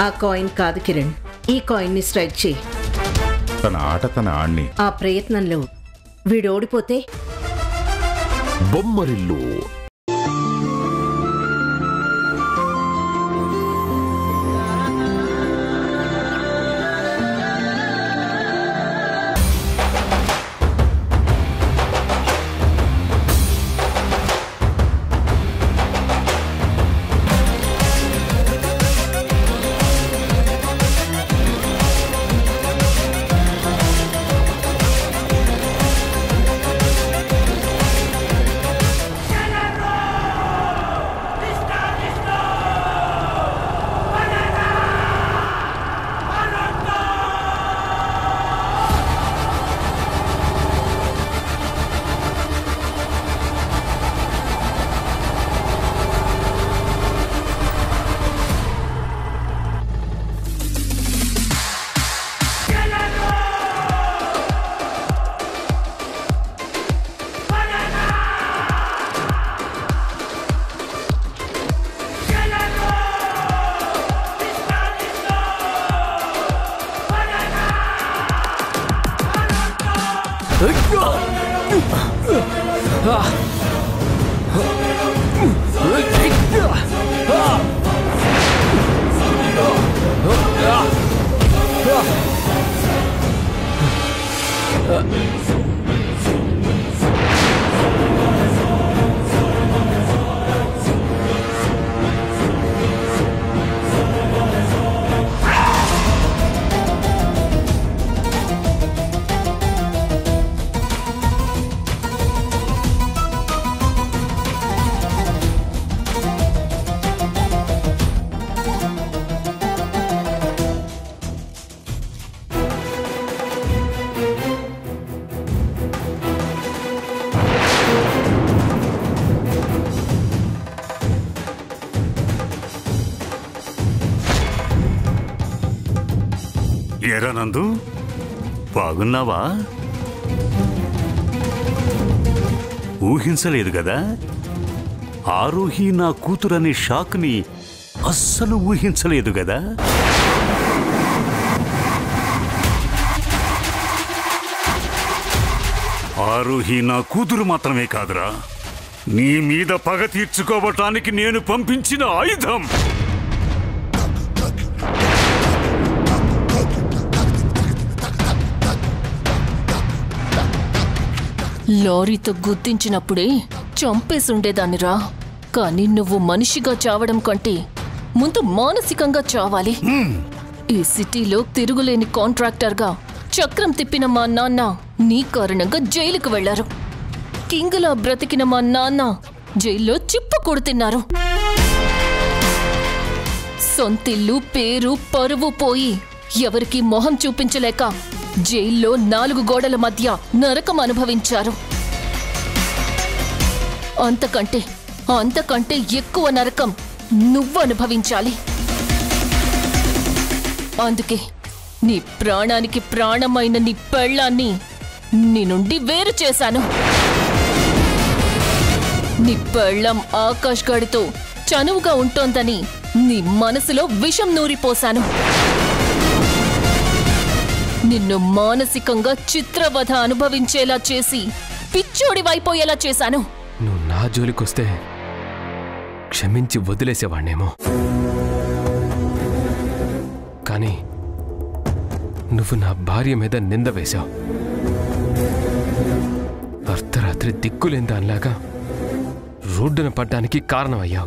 ఆ కాయిన్ కాదు కిరణ్ ఈ కాయిన్ ని స్ట్రైక్ చేయి తన ఆట తన ఆణ్ణి ఆ ప్రయత్నంలో వీడు ఓడిపోతే బొమ్మరిల్లు ఏరా నందు బాగున్నావా ఊహించలేదు కదా ఆరోహి నా కూతురనే షాక్ని అస్సలు ఊహించలేదు కదా ఆరోహి నా కూతురు మాత్రమే కాదురా నీ మీద పగ తీర్చుకోవటానికి నేను పంపించిన ఆయుధం లారీతో గుర్తించినప్పుడే చంపేసుండేదాన్నిరా కానీ నువ్వు మనిషిగా చావడం కంటే ముందు మానసికంగా చావాలి ఈ సిటీలో తిరుగులేని కాంట్రాక్టర్గా చక్రం తిప్పిన మా నాన్న నీ కారణంగా జైలుకు వెళ్లారు కింగులా బ్రతికిన మా నాన్న జైల్లో చిప్పు కొడుతున్నారు సొంతిల్లు పేరు పరువు పోయి ఎవరికి మొహం చూపించలేక జైల్లో నాలుగు గోడల మధ్య నరకం అనుభవించారు అంతకంటే అంతకంటే ఎక్కువ నరకం నువ్వు అనుభవించాలి అందుకే నీ ప్రాణానికి ప్రాణమైన నీ పెళ్ళాన్ని నీ నుండి వేరు చేశాను నీ పెళ్ళం ఆకాష్ గడితో చనువుగా ఉంటోందని నీ మనసులో విషం నూరిపోశాను నిన్ను మానసికంగా చిత్రవధ అనుభవించేలా చేసి పిచ్చోడివైపోయేలా చేశాను నువ్వు నా జోలికొస్తే క్షమించి వదిలేసేవాణ్ణేమో కానీ నువ్వు నా భార్య మీద నింద వేశావు అర్ధరాత్రి దిక్కులేని దానిలాగా రోడ్డున పడ్డానికి కారణమయ్యావు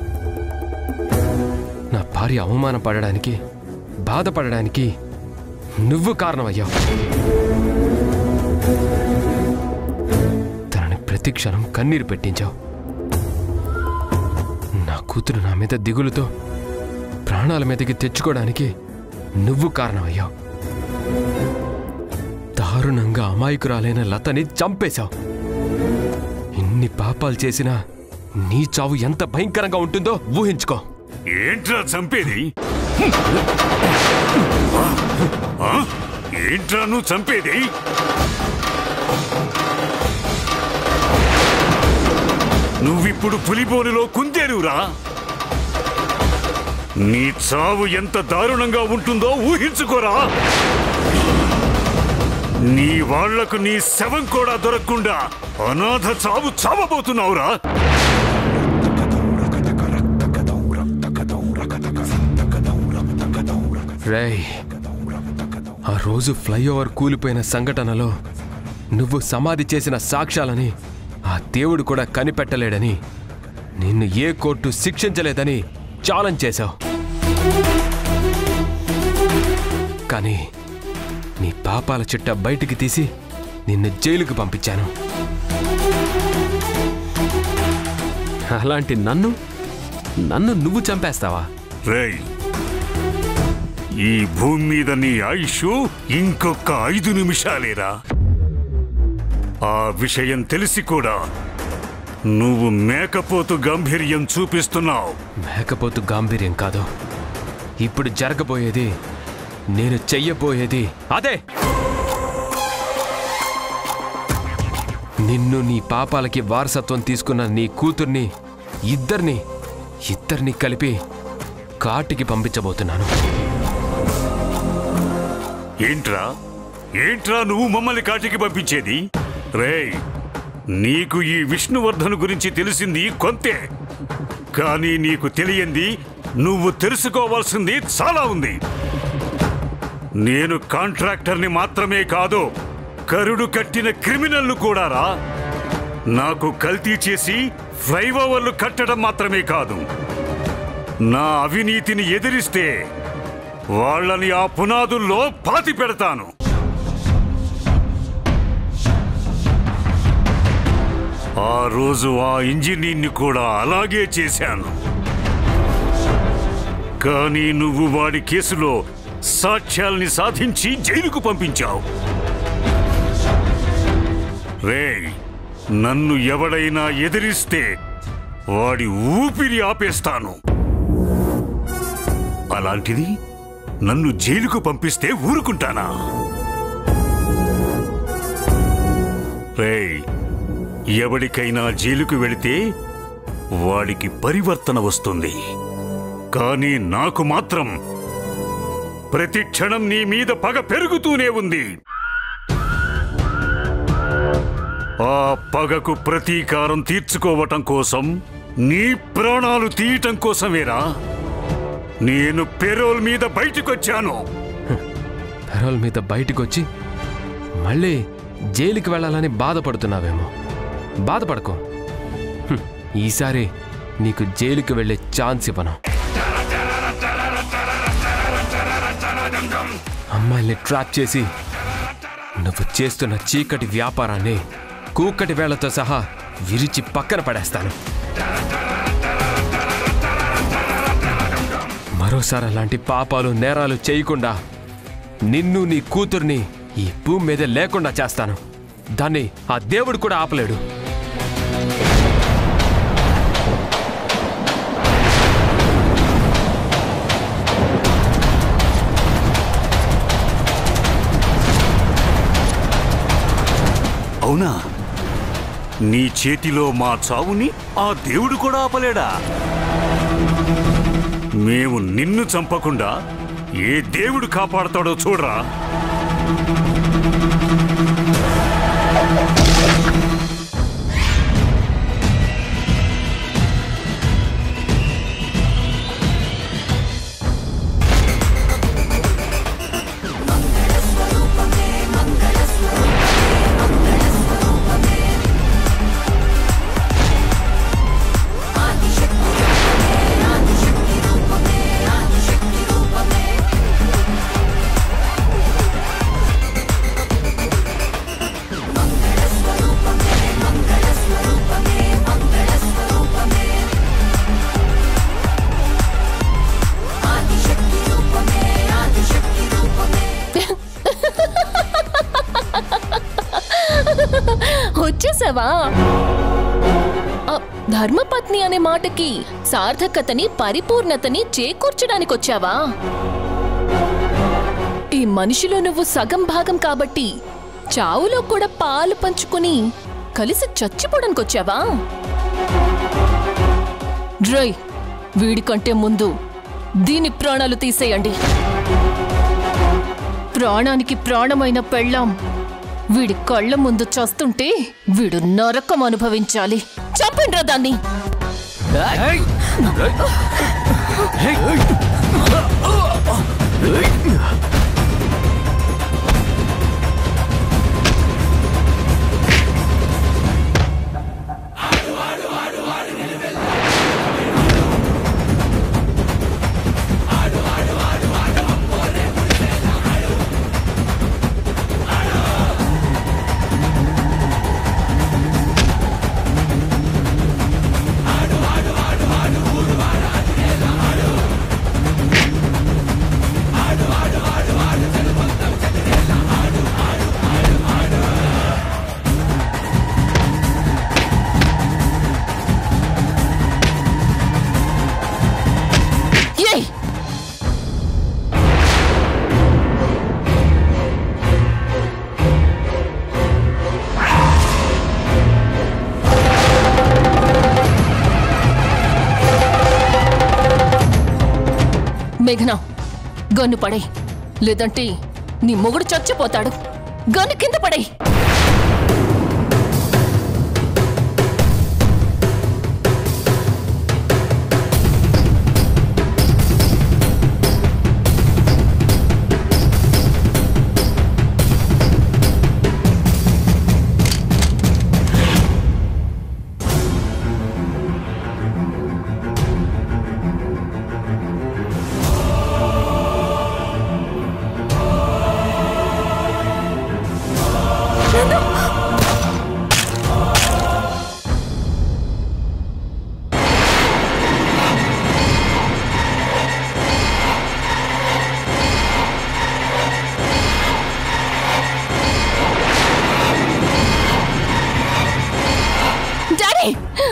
నా భార్య అవమానం పడడానికి బాధపడడానికి నువ్వు కారణమయ్యావు తనని ప్రతి క్షణం కన్నీరు పెట్టించావు నా కూతురు నా మీద దిగులుతో ప్రాణాల మీదకి తెచ్చుకోవడానికి నువ్వు కారణమయ్యావు దారుణంగా అమాయకురాలైన లతని చంపేశావు ఇన్ని పాపాలు చేసినా నీ చావు ఎంత భయంకరంగా ఉంటుందో ఊహించుకో ఏంట్రా చంపేది ఆ? ఏంట్రా నువ్వు చంపేది నువ్విప్పుడు పులిబోనులో కుందేలురా నీ చావు ఎంత దారుణంగా ఉంటుందో ఊహించుకోరా నీ వాళ్లకు నీ శవం కూడా దొరకకుండా అనాథ చావు చావబోతున్నావురా రేయ్ ఆ రోజు ఫ్లైఓవర్ కూలిపోయిన సంఘటనలో నువ్వు సమాధి చేసిన సాక్ష్యాలని ఆ దేవుడు కూడా కనిపెట్టలేడని నిన్ను ఏ కోర్టు శిక్షించలేదని ఛాలెంజ్ చేశావు కానీ నీ పాపాల చిట్ట బయటికి తీసి నిన్ను జైలుకు పంపించాను అలాంటి నన్ను నన్ను నువ్వు చంపేస్తావా రేయ్ ఈ భూమి మీద నీ ఆయుష్ ఇంకొక ఐదు నిమిషాలేరా ఆ విషయం తెలిసి కూడా నువ్వు మేకపోతు గంభీర్యం చూపిస్తున్నావు మేకపోతు గాంభీర్యం కాదు ఇప్పుడు జరగబోయేది నేను చెయ్యబోయేది అదే నిన్ను నీ పాపాలకి వారసత్వం తీసుకున్న నీ కూతుర్ని ఇద్దరిని ఇద్దరిని కలిపి కాటికి పంపించబోతున్నాను ఏంట్రా ఏంట్రా నువ్వు మమ్మల్ని కాటికి పంపించేది రేయ్ నీకు ఈ విష్ణువర్ధన్ గురించి తెలిసింది కొంతే కానీ నీకు తెలియంది నువ్వు తెలుసుకోవాల్సింది చాలా ఉంది నేను కాంట్రాక్టర్ని మాత్రమే కాదు కరుడు కట్టిన క్రిమినల్ను కూడా రా నాకు కల్తీ చేసి ఫ్లైఓవర్లు కట్టడం మాత్రమే కాదు నా అవినీతిని ఎదిరిస్తే వాళ్ళని ఆ పునాదుల్లో పాతి పెడతాను ఆ రోజు ఆ ఇంజనీర్ని కూడా అలాగే చేశాను కానీ నువ్వు వాడి కేసులో సాక్ష్యాల్ని సాధించి జైలుకు పంపించావు రేయ్ నన్ను ఎవడైనా ఎదిరిస్తే వాడి ఊపిరి ఆపేస్తాను అలాంటిది నన్ను జైలుకు పంపిస్తే ఊరుకుంటానా రేయ్ ఎవడికైనా జైలుకు వెళితే వాడికి పరివర్తన వస్తుంది కానీ నాకు మాత్రం ప్రతి క్షణం నీ మీద పగ పెరుగుతూనే ఉంది ఆ పగకు ప్రతీకారం తీర్చుకోవటం కోసం నీ ప్రాణాలు తీయటం కోసమేరా నేను పెరోల్ మీద బయటకొచ్చాను పెరోల్ మీద బయటికి వచ్చి మళ్ళీ జైలుకి వెళ్ళాలని బాధపడుతున్నావేమో బాధపడకు హ్మ్, ఈసారి నీకు జైలుకి వెళ్ళే ఛాన్స్ ఇవ్వను అమ్మాయిల్ని ట్రాప్ చేసి నువ్వు చేస్తున్న చీకటి వ్యాపారాన్ని కూకటి వేళ్లతో సహా విరిచి పక్కన పడేస్తాను మరోసారి అలాంటి పాపాలు నేరాలు చేయకుండా నిన్ను నీ కూతుర్ని ఈ భూమి మీద లేకుండా చేస్తాను దాన్ని ఆ దేవుడు కూడా ఆపలేడు అవునా నీ చేతిలో మా చావుని ఆ దేవుడు కూడా ఆపలేడా మేము నిన్ను చంపకుండా ఏ దేవుడు కాపాడతాడో చూడరా వచ్చేసావా ఆ, ధర్మపత్ని అనే మాటకి సార్థకతని పరిపూర్ణతని చేకూర్చడానికి వచ్చావా ఈ మనిషిలో నువ్వు సగం భాగం కాబట్టి చావులో కూడా పాలు పంచుకుని కలిసి చచ్చిపోవడానికి వచ్చావా డ్రై వీడికంటే ముందు దీని ప్రాణాలు తీసేయండి ప్రాణానికి ప్రాణమైన పెళ్ళాం వీడి కళ్ళ ముందు చస్తుంటే వీడు నరకం అనుభవించాలి చంపండ్రా దాన్ని ఏయ్ మేఘనా గన్ను పడై లేదంటే నీ మొగుడు చచ్చిపోతాడు గన్ను కింద పడై daddy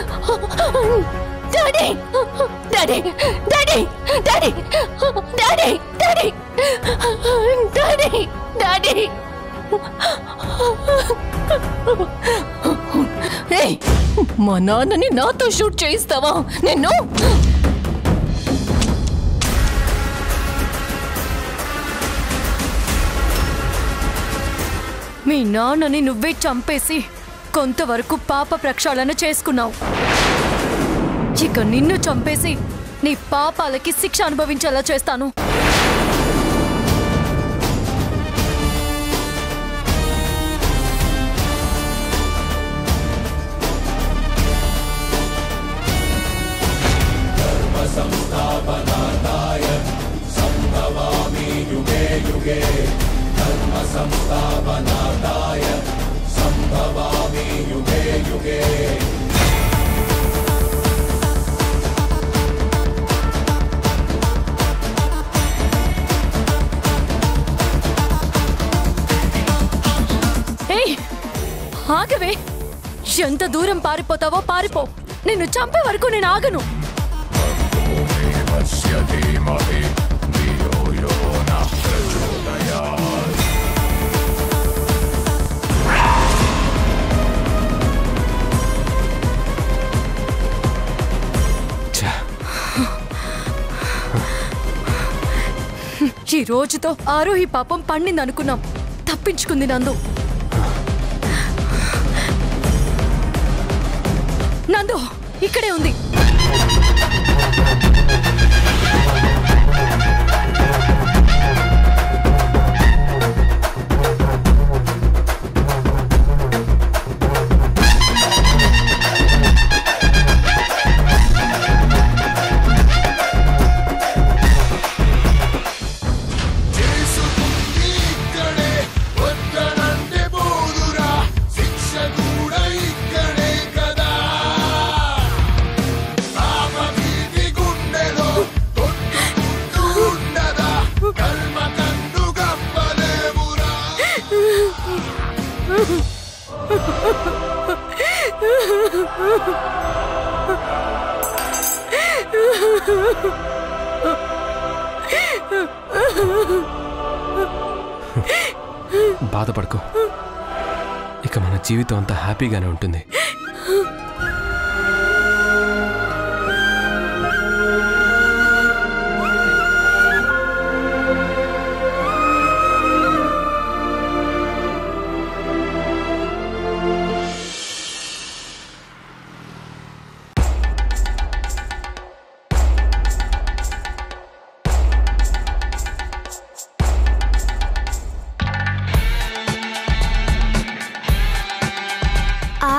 daddy daddy daddy daddy daddy daddy daddy daddy ఏయ్ మా నాన్నని నాతో షూట్ చేయిస్తావా నిన్ను మీ నాన్నని నువ్వే చంపేసి కొంతవరకు పాప ప్రక్షాళన చేసుకున్నావు ఇక నిన్ను చంపేసి నీ పాపాలకి శిక్ష అనుభవించేలా చేస్తాను ఏయ్ ఆగవే ఎంత దూరం పారిపోతావో పారిపో నిన్ను చంపే వరకు నేను ఆగను ఛా, ఈ రోజుతో ఆరోహి పాపం పండింది అనుకున్నాం తప్పించుకుంది నందు నందు ఇక్కడే ఉంది ఇక్కడే వద్దనంటే పోదురా శిక్ష కూడా ఇక్కడే కదా పాప భీతి గుండెలో కొట్టుకుంటూ ఉండదా కర్మ కన్ను గప్పలేమురా బాధపడకు ఇక మన జీవితం అంతా హ్యాపీగానే ఉంటుంది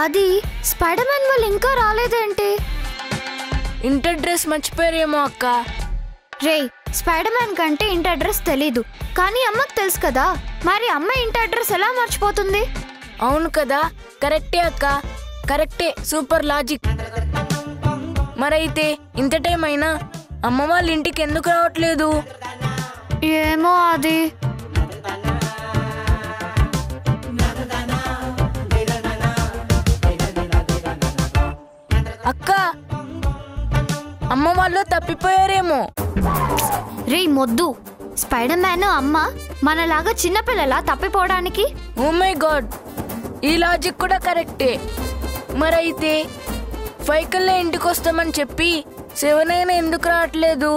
అది స్పైడర్ మ్యాన్ వాళ్ళు ఇంకా రాలేదేంటి ఇంటర్ డ్రెస్ మర్చిపోయారేమో అక్క రే స్పైడర్ మ్యాన్ కంటే ఇంటి అడ్రస్ తెలీదు కానీ అమ్మకు తెలుసు కదా మరి అమ్మ ఇంటి అడ్రస్ ఎలా మర్చిపోతుంది అవును కదా కరెక్టే అక్క కరెక్టే సూపర్ లాజిక్ మరైతే ఇంత టైం అయినా అమ్మ వాళ్ళ ఇంటికి ఎందుకు రావట్లేదు ఏమో అది అక్క అమ్మ వాళ్ళు తప్పిపోయారేమో రే మొద్దు స్పైడర్ మ్యాన్ అమ్మ మనలాగా చిన్నపిల్లలా తప్పిపోవడానికి ఓ మై గాడ్ ఈ లాజిక్ కూడా కరెక్టే మరైతే ఫైవ్ కల్లా ఇంటికి వస్తామని చెప్పి సెవెన్ అయినా ఎందుకు రావట్లేదు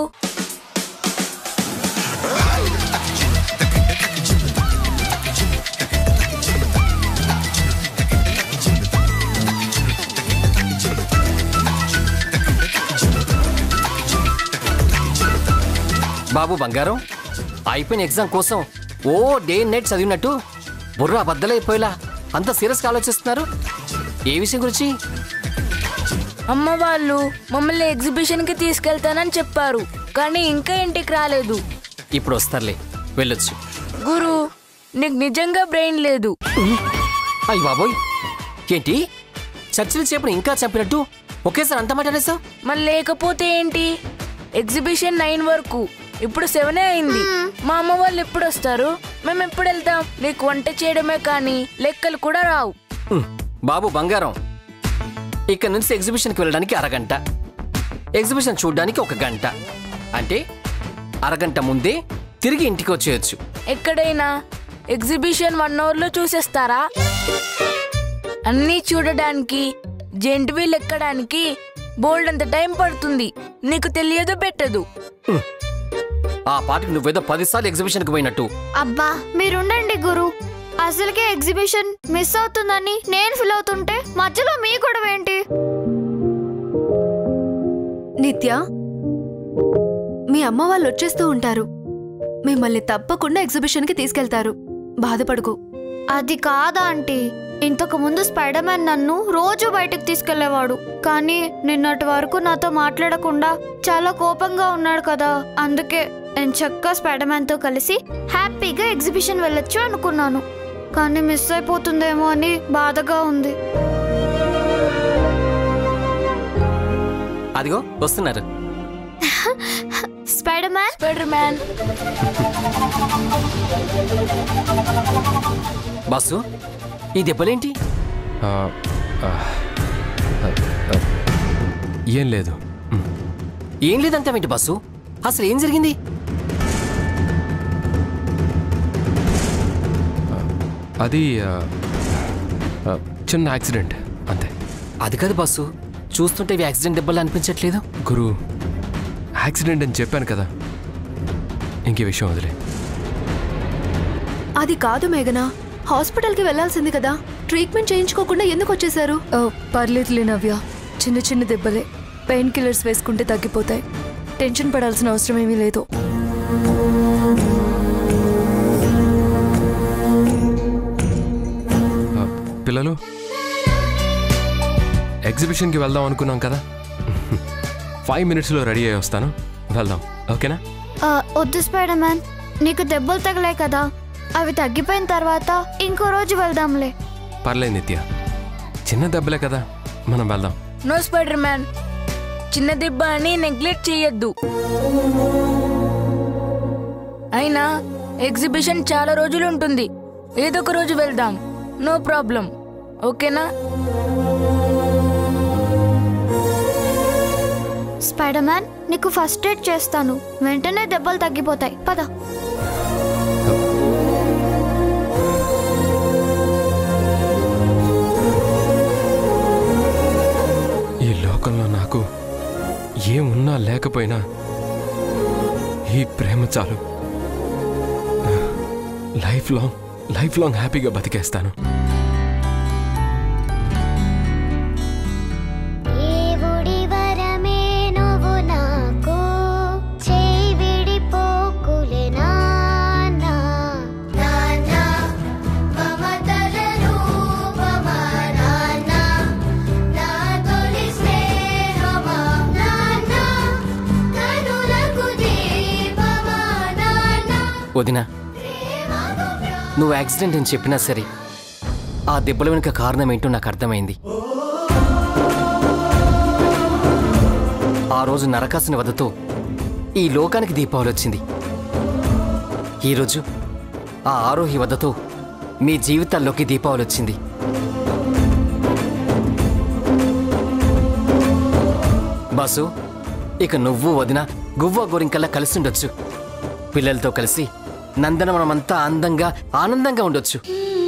బాబు బంగారం అయిపోయిన ఎగ్జామ్ కోసం ఓ డే నైట్ చదివినట్టు బుర్ర బద్దలైపోయేలా అంత సీరియస్గా ఆలోచిస్తున్నారు ఏ విషయం గురించి అమ్మ వాళ్ళు మమ్మల్ని ఎగ్జిబిషన్కి తీసుకెళ్తానని చెప్పారు కానీ ఇంకా ఇంటికి రాలేదు ఇప్పుడు వస్తారులే వెళ్ళొచ్చు గురు నీకు నిజంగా బ్రెయిన్ లేదు అయ్యి బాబోయ్ ఏంటి చర్చలు చేపను ఇంకా చంపినట్టు ఒకేసారి అంత మాట అనేసావు మరి లేకపోతే ఏంటి ఎగ్జిబిషన్ నైన్ వరకు ఇప్పుడు సెవెనే అయింది మా అమ్మ వాళ్ళు ఎప్పుడు వస్తారు మేము ఎప్పుడు వెళ్తాం నీకు వంట చేయడమే కానీ లెక్కలు కూడా రావు ఉమ్, బాబు బంగారం ఇక్కడ నుంచి ఎగ్జిబిషన్కి వెళ్ళడానికి అరగంట ఎగ్జిబిషన్ చూడడానికి ఒక గంట అంటే అరగంట ముందే తిరిగి ఇంటికి వచ్చేయచ్చు ఎక్కడైనా ఎగ్జిబిషన్ వన్ అవర్లో చూసేస్తారా అన్నీ చూడడానికి జెంట్ వీల్ ఎక్కడానికి బోల్డ్ అంత టైం పడుతుంది నీకు తెలియదు పెట్టదు ఆ పాటికి నువ్వేదో పదిసార్లు ఎగ్జిబిషన్కి పోయినట్టు అబ్బా మీరుండండి గురు అసలుకే ఎగ్జిబిషన్ మిస్ అవుతుందని నేను ఫీల్ అవుతుంటే మధ్యలో మీ గొడవ ఏంటి నిత్య మీ అమ్మ వాళ్ళు వచ్చేస్తూ ఉంటారు మిమ్మల్ని తప్పకుండా ఎగ్జిబిషన్కి తీసుకెళ్తారు బాధపడుకు అది కాదా ఆంటీ ఇంతకు ముందు స్పైడర్ మ్యాన్ నన్ను రోజు బయటకు తీసుకెళ్లేవాడు కానీ నిన్నటి వరకు నాతో మాట్లాడకుండా చాలా కోపంగా ఉన్నాడు కదా అందుకే నేను చక్కగా స్పైడర్ మ్యాన్ తో కలిసి హ్యాపీగా ఎగ్జిబిషన్ వెళ్ళొచ్చు అనుకున్నాను కానీ మిస్ అయిపోతుందేమో అని బాధగా ఉంది అదిగో వస్తున్నారు spider man spider man boss ఈ దెబ్బలేంటి ఆ, ఆ, ఆ, ఆ, ఏం లేదు ఏం లేదంటావేంటి బాసు అసలు ఏం జరిగింది అది ఆ, ఆ, చిన్న యాక్సిడెంట్ అంతే అది కాదు బాసు చూస్తుంటే ఇవి యాక్సిడెంట్ దెబ్బలు అనిపించట్లేదు గురు యాక్సిడెంట్ అని చెప్పాను కదా ఇంకే విషయం వదిలే అది కాదు మేఘనా హాస్పిటల్కి వెళ్ళాల్సింది కదా ట్రీట్మెంట్ చేయించుకోకుండా ఎందుకు వచ్చేసారు ఓ పర్లేదులే నవ్య చిన్న చిన్న దెబ్బలే పెయిన్ కిల్లర్స్ వేసుకుంటే తగ్గిపోతాయి టెన్షన్ పడాల్సిన అవసరం ఏమీ లేదు ఆ, పిల్లలు ఎగ్జిబిషన్కి వెళ్దాం అనుకున్నాం కదా ఫైవ్ మినిట్స్లో రెడీ అయ్యి వస్తాను వెళ్దాం ఓకేనా ఆ, వద్దు స్పైడర్ మ్యాన్ నీకు దెబ్బలు తగలే కదా అవి తగ్గిపోయిన తర్వాత ఇంకో రోజు వెళ్దాంలే పర్లేదు నిత్య చిన్న దెబ్బలే కదా మనం వెళ్దాం నో స్పైడర్ మ్యాన్ చిన్న దెబ్బ అని నెగ్లెక్ట్ చేయొద్దు అయినా ఎగ్జిబిషన్ చాలా రోజులు ఉంటుంది ఏదో ఒక రోజు వెళ్దాం నో ప్రాబ్లం ఓకేనా స్పైడర్ మ్యాన్ నీకు ఫస్ట్ ఎయిడ్ చేస్తాను వెంటనే దెబ్బలు తగ్గిపోతాయి పద ఈ లోకంలో నాకు ఏమున్నా లేకపోయినా ఈ ప్రేమ చాలు లైఫ్ లాంగ్ లైఫ్ లాంగ్ హ్యాపీగా బతికేస్తాను దేవుడి వరమే నువ్వు నాకు చేయి విడిపోకులే నాన్నా నాన్నా మమతల రూపమా నాన్నా వదినా నువ్వు యాక్సిడెంట్ అని చెప్పినా సరే ఆ దెబ్బల వెనుక కారణం ఏంటో నాకు అర్థమైంది ఆ రోజు నరకాసుని వద్దతో ఈ లోకానికి దీపావళి వచ్చింది ఈరోజు ఆ ఆరోహి వద్దతో మీ జీవితాల్లోకి దీపావళి వచ్చింది బాసు ఇక నువ్వు వదిన గువ్వ గోరింకల్లా కలిసి ఉండొచ్చు పిల్లలతో కలిసి నందనవనమంతా అందంగా ఆనందంగా ఉండొచ్చు